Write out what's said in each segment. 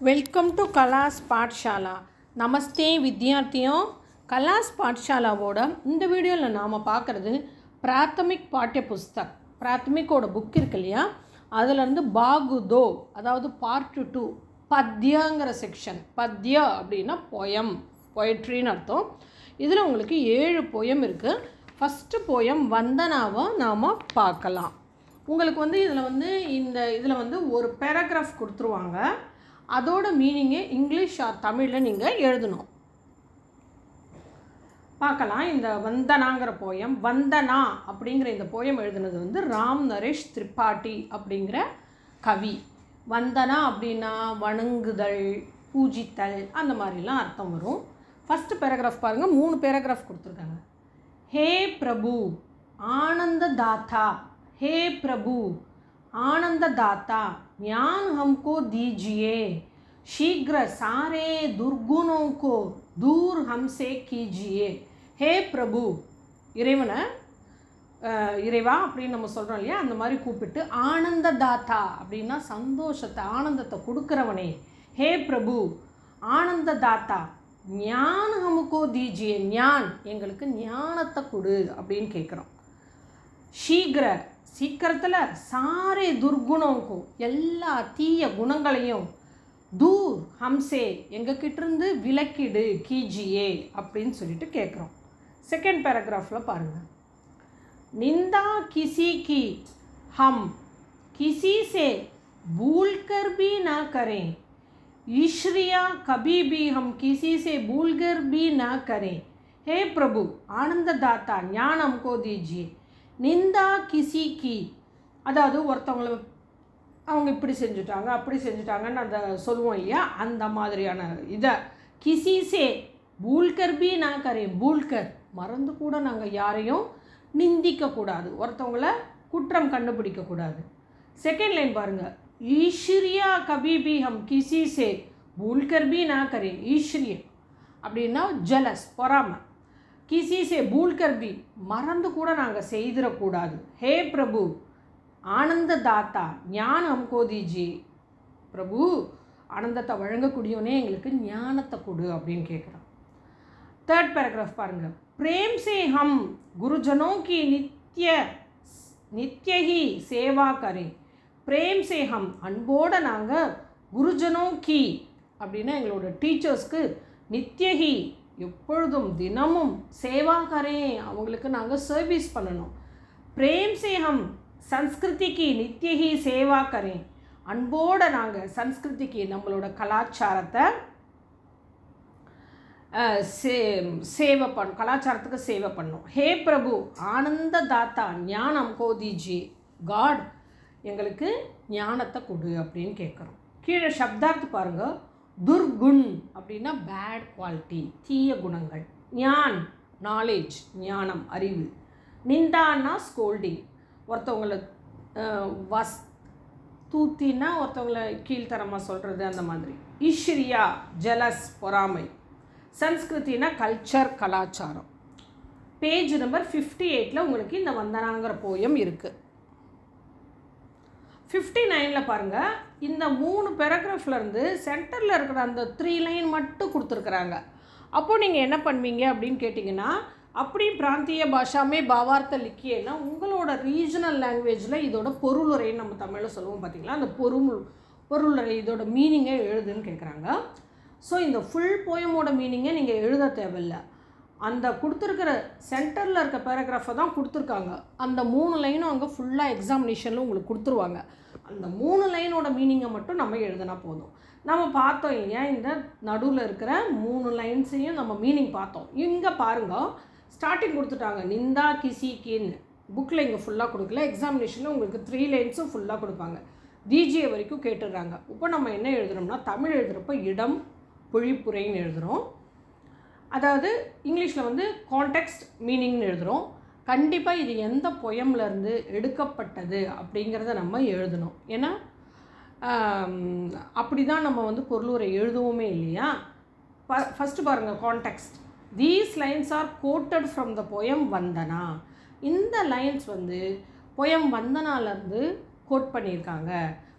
welcome to ಕಲಾಸ್ ಪಾಠಶಾலா நமஸ்தே வித்யார்த்தியும் கலாஸ் பாட்ஷாலாவோட இந்த வீடியோவில் நாம் பார்க்குறது பிராத்தமிக் பாட்டிய புஸ்தக் பிராத்தமிக்கோட புக் இருக்கு இல்லையா அதுலேருந்து பாகு தோ அதாவது பார்ட் டூ பத்யங்கிற செக்ஷன் பத்ய அப்படின்னா பொயம் பொயட்ரின்னு அர்த்தம் இதில் உங்களுக்கு ஏழு பொயம் இருக்குது ஃபஸ்ட்டு பொயம் வந்தனாவை நாம் பார்க்கலாம் உங்களுக்கு வந்து இதில் வந்து இந்த இதில் வந்து ஒரு பேராகிராஃப் கொடுத்துருவாங்க அதோட மீனிங்கு இங்கிலீஷ் ஆர் தமிழில் நீங்கள் எழுதணும் பார்க்கலாம் இந்த வந்தனாங்கிற போயம் வந்தனா அப்படிங்கிற இந்த போயம் எழுதுனது வந்து ராம் நரேஷ் திரிபாட்டி அப்படிங்கிற கவி வந்தனா அப்படின்னா வணங்குதல் பூஜித்தல் அந்த மாதிரிலாம் அர்த்தம் வரும் ஃபஸ்ட்டு பேராகிராஃப் பாருங்கள் மூணு பேராகிராஃப் கொடுத்துருக்காங்க ஹே பிரபு ஆனந்த தாத்தா हे प्रभु आनंद दाता ज्ञान हमको दीजिए शीघ्र सारे दुर्गुणों को दूर हमसे कीजिए हे பிரபு இறைவனை அஹ், இறைவா அப்படின்னு நம்ம சொல்கிறோம் இல்லையா அந்த மாதிரி கூப்பிட்டு ஆனந்த தாத்தா அப்படின்னா சந்தோஷத்தை ஆனந்தத்தை கொடுக்குறவனே ஹே பிரபு ஆனந்த தாத்தா ஞான ஹமுக்கோ தீஜியே ஞான் எங்களுக்கு ஞானத்தை கொடு அப்படின்னு கேட்குறோம் சீக்கிர சீக்கிரத்தில் சாரே துர்குணங்கும் எல்லா தீய குணங்களையும் தூர் ஹம்சே எங்ககிட்டருந்து விலக்கிடு கீஜியே அப்படின்னு சொல்லிட்டு கேட்குறோம் செகண்ட் பேராகிராஃபில் பாருங்கள் निंदा किसी की हम किसी से भूल कर भी ना करें ईश्वरिया कभी भी हम किसी से भूल कर भी ना करें हे प्रभु आनंददाता ज्ञान हमको दीजिए நிந்தா கிசி கி அதாவது ஒருத்தவங்கள அவங்க இப்படி செஞ்சுட்டாங்க அப்படி செஞ்சுட்டாங்கன்னு அந்த சொல்லுவோம் இல்லையா அந்த மாதிரியான இதை கிசிசே பூல்கர் பி நான் கரேன் பூல்கர் மறந்து கூட நாங்கள் யாரையும் நிந்திக்கக்கூடாது ஒருத்தவங்கள குற்றம் கண்டுபிடிக்கக்கூடாது செகண்ட் லைன் பாருங்கள் ஈஸ்வரியா கபி பி ஹம் கிசி சே பூல்கர் பி நான் கரேன் ஈஸ்வரிய அப்படின்னா ஜலஸ் பொறாமை கிசி சே பூல்கர் பி மறந்து கூட நாங்கள் செய்திடக்கூடாது ஹே பிரபு ஆனந்த தாத்தா ஞான ஹம்கோ தீஜி பிரபு ஆனந்தத்தை வழங்கக்கூடியவனே எங்களுக்கு ஞானத்தை கொடு அப்படின்னு கேட்குறான் தேர்ட் பேராகிராஃப் பாருங்க प्रेम से हम गुरुजनों की नित्य नित्य ही सेवा करें பிரேம் से हम அன்போட நாங்கள் குருஜனோ கி அப்படின்னா எங்களோட டீச்சர்ஸ்க்கு நித்யஹி எப்பொழுதும் தினமும் சேவா கரேன் அவங்களுக்கு நாங்கள் சர்வீஸ் பண்ணணும் பிரேம் से हम संस्कृति की नित्य ही சேவா கரேன் அன்போட நாங்கள் சன்ஸ்கிருதிக்கு நம்மளோட கலாச்சாரத்தை அஹ், சே சேவை பண்ணும் கலாச்சாரத்துக்கு சேவை பண்ணும் ஹே பிரபு ஆனந்த தாத்தா ஞானம் கோதிஜி காட் எங்களுக்கு ஞானத்தை கொடு அப்படின்னு கேட்குறோம் கீழே சப்தார்த்து பாருங்க துர்குண் அப்படின்னா பேட் குவாலிட்டி தீய குணங்கள் ஞான் நாலேஜ் ஞானம் அறிவு நிந்தான்னா ஸ்கோல்டிங் ஒருத்தவங்களை அஹ், வஸ் தூத்தினா ஒருத்தவங்களை கீழ்த்தரமாக சொல்கிறது அந்த மாதிரி ஈஸ்வரியா ஜலஸ் பொறாமை சன்ஸ்கிருத்தினா கல்ச்சர் கலாச்சாரம் பேஜ் நம்பர் ஃபிஃப்டி எயிட்டில் உங்களுக்கு இந்த வந்தனாங்கிற போயம் இருக்குது ஃபிஃப்டி நைனில் பாருங்கள் இந்த மூணு பேராகிராஃப்ல இருந்து சென்டரில் இருக்கிற அந்த த்ரீ லைன் மட்டும் கொடுத்துருக்குறாங்க அப்போது நீங்கள் என்ன பண்ணுவீங்க அப்படின்னு கேட்டிங்கன்னா அப்படி பிராந்திய பாஷாமே பாவார்த்த லிக்கியன்னா உங்களோட ரீஜனல் லாங்குவேஜில் இதோட பொருளுரைன்னு நம்ம தமிழில் சொல்லுவோம் பார்த்தீங்களா அந்த பொருள் பொருளுரை இதோட மீனிங்கை எழுதுன்னு கேட்குறாங்க ஸோ இந்த ஃபுல் போயமோட மீனிங்கை நீங்கள் எழுத தேவையில்லை அந்த கொடுத்துருக்கிற சென்டரில் இருக்க பேராகிராஃபை தான் கொடுத்துருக்காங்க அந்த மூணு லைனும் அங்கே ஃபுல்லாக எக்ஸாமினேஷனில் உங்களுக்கு கொடுத்துருவாங்க அந்த மூணு லைனோட மீனிங்கை மட்டும் நம்ம எழுதினா போதும் நம்ம பார்த்தோம் இல்லையா இந்த நடுவில் இருக்கிற மூணு லைன்ஸையும் நம்ம மீனிங் பார்த்தோம் இங்கே பாருங்க ஸ்டார்டிங் கொடுத்துட்டாங்க நிந்தா கிசி கீன்னு புக்கில் இங்கே ஃபுல்லாக கொடுக்கல எக்ஸாமினேஷனில் உங்களுக்கு த்ரீ லைன்ஸும் ஃபுல்லாக கொடுப்பாங்க டிஜிஏ வரைக்கும் கேட்டுடுறாங்க இப்போ நம்ம என்ன எழுதுறோம்னா தமிழ் எழுதுகிறப்ப இடம் பொழிப்புரைன்னு எழுதுகிறோம் அதாவது இங்கிலீஷில் வந்து கான்டெக்ஸ்ட் மீனிங்னு எழுதுகிறோம் கண்டிப்பாக இது எந்த பொயம்லேருந்து எடுக்கப்பட்டது அப்படிங்கிறத நம்ம எழுதணும் ஏன்னா அப்படி தான் நம்ம வந்து பொருளுரை எழுதுவோமே இல்லையா ப ஃபஸ்ட்டு பாருங்கள் context these lines are quoted from the poem Vandana இந்த லைன்ஸ் வந்து பொயம் வந்தனாலேருந்து கோட் பண்ணியிருக்காங்க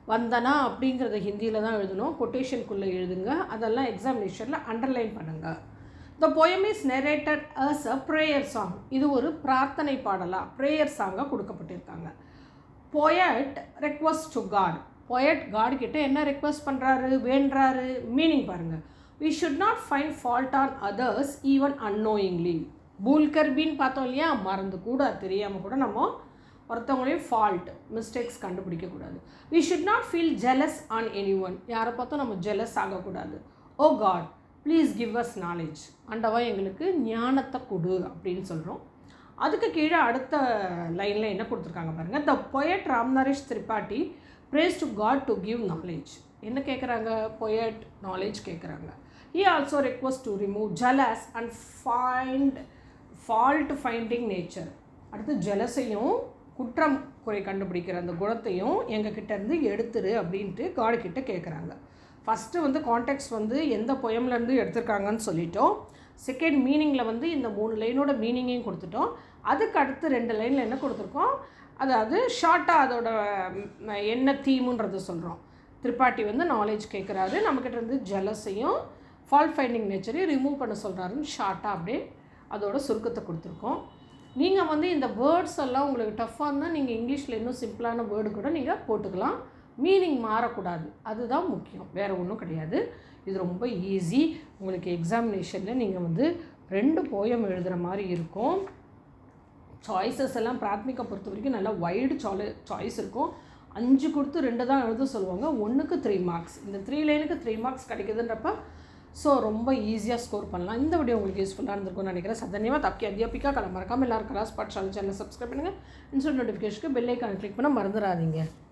வந்தனா அப்படிங்கிறத ஹிந்தியில் தான் எழுதணும் கொட்டேஷனுக்குள்ளே எழுதுங்க அதெல்லாம் எக்ஸாமினேஷனில் அண்டர்லைன் பண்ணுங்கள் the poem is narrated as a prayer song இது ஒரு பிரார்த்தனை பாடலாக ப்ரேயர் சாங்காக கொடுக்கப்பட்டிருக்காங்க poet request to God poet God கிட்ட என்ன ரெக்வஸ்ட் பண்ணுறாரு வேண்டுறாரு மீனிங் பாருங்கள் we should not find fault on others even unknowingly பூல்கர்பின்னு பார்த்தோம் இல்லையா மறந்து கூட தெரியாமல் கூட நம்ம ஒருத்தவங்களையும் ஃபால்ட் மிஸ்டேக்ஸ் கண்டுபிடிக்கக்கூடாது we should not feel jealous on anyone யாரை பார்த்தும் நம்ம ஜெலஸ் ஆகக்கூடாது oh God please give us knowledge ஆண்டவா எங்களுக்கு ஞானத்தை கொடு அப்படின்னு சொல்கிறோம் அதுக்கு கீழே அடுத்த லைனில் என்ன கொடுத்துருக்காங்க பாருங்கள் the poet Ramnaresh Tripathi prays to God to give knowledge என்ன கேட்குறாங்க பொயட் நாலேஜ் கேட்குறாங்க he also request to remove jealous and find fault finding nature அடுத்து ஜலஸையும் குற்றம் குறை கண்டுபிடிக்கிற அந்த குணத்தையும் எங்கள் கிட்ட இருந்து எடுத்துரு அப்படின்ட்டு காடு கிட்ட கேட்குறாங்க ஃபஸ்ட்டு வந்து கான்டெக்ட் வந்து எந்த பொயம்லேருந்து எடுத்திருக்காங்கன்னு சொல்லிட்டோம் செகண்ட் மீனிங்கில் வந்து இந்த மூணு லைனோட மீனிங்கையும் கொடுத்துட்டோம் அதுக்கு அடுத்து ரெண்டு லைனில் என்ன கொடுத்துருக்கோம் அதாவது ஷார்ட்டாக அதோட ம், என்ன தீமுன்றதை சொல்கிறோம் திரிபாட்டி வந்து நாலேஜ் கேட்குறாரு நம்மக்கிட்ட இருந்து ஜலஸையும் ஃபால்ட் ஃபைண்டிங் நேச்சரையும் ரிமூவ் பண்ண சொல்கிறாருன்னு ஷார்ட்டாக அப்படியே அதோட சுருக்கத்தை கொடுத்துருக்கோம் நீங்கள் வந்து இந்த வேர்ட்ஸ் எல்லாம் உங்களுக்கு டஃப்பாக இருந்தால் நீங்கள் இங்கிலீஷில் இன்னும் சிம்பிளான வேர்டு கூட நீங்கள் போட்டுக்கலாம் மீனிங் மாறக்கூடாது அதுதான் முக்கியம் வேறு ஒன்றும் கிடையாது இது ரொம்ப ஈஸி உங்களுக்கு எக்ஸாமினேஷனில் நீங்கள் வந்து ரெண்டு போயம் எழுதுகிற மாதிரி இருக்கும் சாய்ஸஸ் எல்லாம் பிராத்மிகா பொறுத்த வரைக்கும் நல்லா வைடு சாலை சாய்ஸ் இருக்கும் அஞ்சு கொடுத்து ரெண்டு தான் எழுத சொல்லுவாங்க ஒன்றுக்கு த்ரீ மார்க்ஸ் இந்த த்ரீ லைனுக்கு த்ரீ மார்க்ஸ் கிடைக்குதுன்றப்ப ஸோ ரொம்ப ஈஸியாக ஸ்கோர் பண்ணலாம் இந்த வீடியோ உங்களுக்கு யூஸ்ஃபுல்லாக இருந்திருக்கும்னு நினைக்கிறேன் சதன்யமாக தப்பி அத்தியாபிக்கா கலை மறக்காமல் எல்லாரும் கலாஸ் பாட் சேனல் சேனல் சப்ஸ்கிரைப் பண்ணுங்கள் இன்ஸ்டன்ட் நோட்டிஃபிகேஷனுக்கு பெல் ஐக்கான் கிளிக் பண்ண மறந்துடாதீங்க